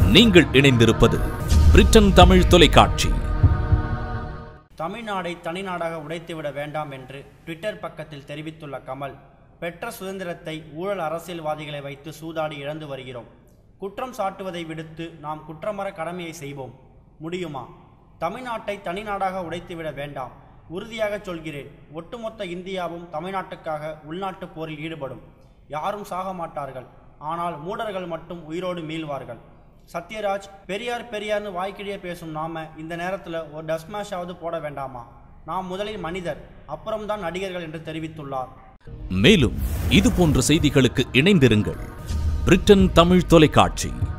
நீங்கள் இணைந்திருப்பது பிரிட்டன் தமிழ் தொலைக்காட்சி தமிழ்நாடை தனிநாடாக உடைத்துவிட வேண்டாம் என்று ட்விட்டர் பக்கத்தில் தெரிவித்துள்ள கமல் பெற்ற சுதந்திரத்தை ஊழல் அரசியல்வாதிகளை வைத்து சூதாடி இழந்து வருகிறோம் குற்றம் சாட்டுவதை விடுத்து நாம் குற்றமற கடமையை செய்வோம் முடியுமா தமிழ்நாட்டை தனிநாடாக உடைத்துவிட வேண்டாம் உறுதியாக சொல்கிறேன் ஒட்டுமொத்த இந்தியாவும் தமிழ்நாட்டுக்காக உள்நாட்டு போரில் ஈடுபடும் யாரும் சாக மாட்டார்கள் ஆனால் மூடர்கள் மட்டும் உயிரோடு மீள்வார்கள் சத்யராஜ் பெரியார் பெரியார்னு வாய்க்கிடையே பேசும் நாம இந்த நேரத்தில் ஒரு டஸ்மேஷாவது போட வேண்டாமா நாம் முதலில் மனிதர் அப்புறம்தான் நடிகர்கள் என்று தெரிவித்துள்ளார் மேலும் இது போன்ற செய்திகளுக்கு இணைந்திருங்கள் பிரிட்டன் தமிழ் தொலைக்காட்சி